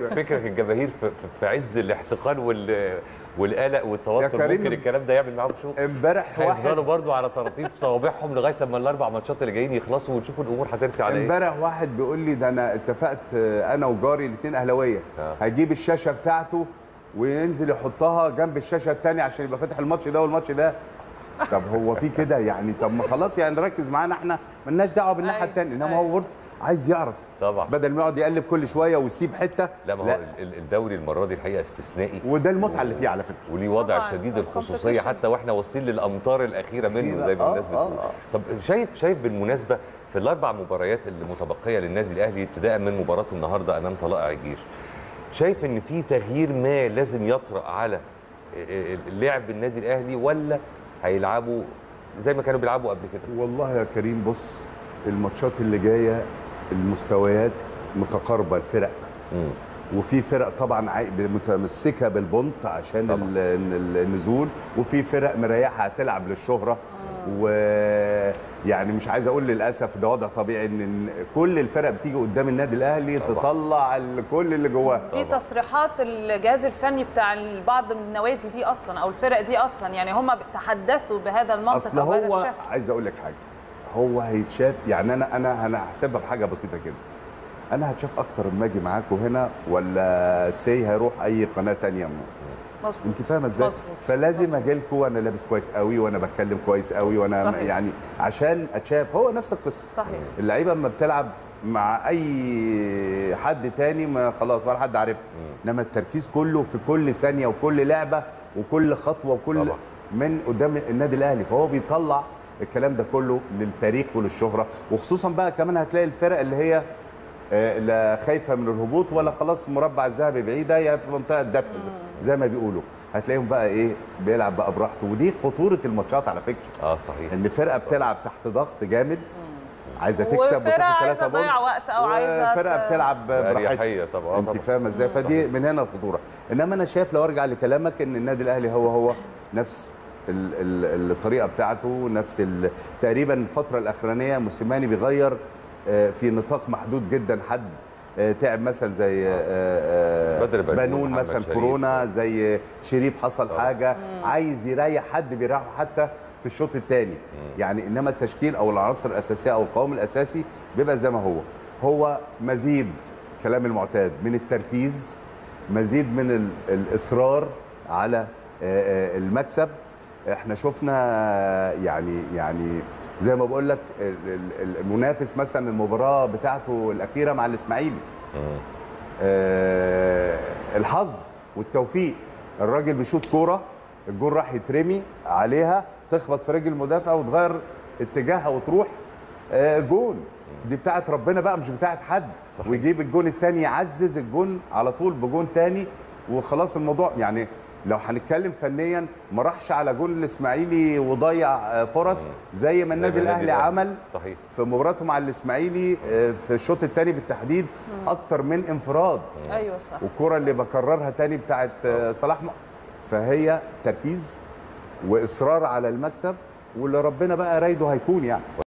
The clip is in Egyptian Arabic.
فكرك الجماهير في, في- في عز الاحتقان وال والقلق والتوتر كريم، ممكن الكلام ده يعمل معاهم شغل امبارح هيفضلوا واحد برضو على ترتيب صوابعهم لغايه اما الاربع ماتشات اللي جايين يخلصوا ونشوفوا الامور هترسي على ايه امبارح واحد بيقول لي ده انا اتفقت آه، انا وجاري الاثنين اهلاويه آه. هيجيب الشاشه بتاعته وينزل يحطها جنب الشاشه الثانيه عشان يبقى فاتح الماتش ده والماتش ده طب هو في كده يعني طب ما خلاص يعني ركز معانا احنا ملناش دعوه بالناحيه أيوة، الثانيه انما أيوة. هو برضه عايز يعرف طبعا بدل ما يقعد يقلب كل شويه ويسيب حته لا ما هو ال- ال- الدوري المره دي الحقيقه استثنائي وده المتعه اللي فيه على فكره وليه وضع طبعاً، شديد الخصوصيه الcompetition. حتى واحنا واصلين للامطار الاخيره منه أخيرة، زي ما آه، الناس آه، بتقول آه. طب شايف شايف بالمناسبه في الاربع مباريات اللي متبقيه للنادي الاهلي ابتداء من مباراه النهارده امام طلائع الجيش شايف ان في تغيير ما لازم يطرأ على لعب النادي الاهلي ولا هيلعبوا زي ما كانوا بيلعبوا قبل كده والله يا كريم بص الماتشات اللي جايه المستويات متقاربه الفرق مم. وفي فرق طبعا عاي- متمسكه بالبونت عشان طبعاً. ال- ال- النزول وفي فرق مريحه هتلعب للشهره ويعني مش عايز اقول للاسف ده وضع طبيعي ان إن كل الفرق بتيجي قدام النادي الاهلي طبعاً. تطلع ال- كل اللي جواه دي طبعاً. تصريحات الجهاز الفني بتاع بعض من النوادي دي اصلا او الفرق دي اصلا يعني هم تحدثوا بهذا المنطق اصل او بهذا هو الشكل عايز اقول لك حاجه هو هيتشاف يعني انا انا انا هحسبها بحاجه بسيطه كده انا هتشاف اكتر لما اجي معاكم هنا ولا سي هيروح اي قناه تانية مظبوط انت فاهمه ازاي مظبوط. فلازم مظبوط. اجي لكم وانا لابس كويس قوي وانا بتكلم كويس قوي وانا صحيح. يعني عشان اتشاف هو نفس القصه صحيح اللعيبه اما بتلعب مع اي حد تاني ما خلاص ولا حد عارفها انما التركيز كله في كل ثانيه وكل لعبه وكل خطوه وكل طبعا. من قدام النادي الاهلي فهو بيطلع الكلام ده كله للتاريخ وللشهره وخصوصا بقى كمان هتلاقي الفرق اللي هي آه، لا خايفه من الهبوط ولا خلاص المربع الذهبي بعيده يا في منطقه الدفع زي- زي ما بيقولوا هتلاقيهم بقى ايه بيلعب بقى براحته ودي خطوره الماتشات على فكره اه صحيح ان فرقه بتلعب تحت ضغط جامد عايزه تكسب وفرقة وتاخد عايزة ثلاثة تضيع بونت وقت أو عايزة فرقه ت- بتلعب براحتها بأريحية طبعا آه انت طبعا. فاهمه ازاي فدي من هنا الخطوره انما انا شايف لو ارجع لكلامك ان النادي الاهلي هو هو نفس ال ال الطريقه بتاعته نفس ال تقريبا الفتره الاخرانيه موسيماني بيغير آه، في نطاق محدود جدا حد آه، تعب مثلا زي آه، آه، بدر بنون، بنون محمد مثلا شريف. كورونا زي شريف حصل طبعا. حاجه عايز يريح حد بيريحه حتى في الشوط الثاني يعني انما التشكيل او العناصر الاساسيه او القوام الاساسي بيبقى زي ما هو هو مزيد كلام المعتاد من التركيز مزيد من ال- الاصرار على آه، آه، المكسب احنا شفنا آه، يعني يعني زي ما بقول لك ال- ال- المنافس مثلا المباراه بتاعته الاخيره مع الاسماعيلي مم. آه، الحظ والتوفيق الراجل بيشوط كوره الجول راح يترمي عليها تخبط في رجل المدافع وتغير اتجاهها وتروح آه، جون دي بتاعت ربنا بقى مش بتاعت حد صحيح. ويجيب الجون التاني يعزز الجون على طول بجون تاني وخلاص الموضوع يعني لو هنتكلم فنيا ما راحش على جون الاسماعيلي وضيع آه، فرص زي ما النادي ما الاهلي عمل صحيح في مباراته مع الاسماعيلي آه، في الشوط الثاني بالتحديد اكتر من انفراد ايوه صح والكره اللي بكررها تاني بتاعت آه، صلاح م- فهي تركيز واصرار على المكسب واللي ربنا بقى رايده هيكون يعني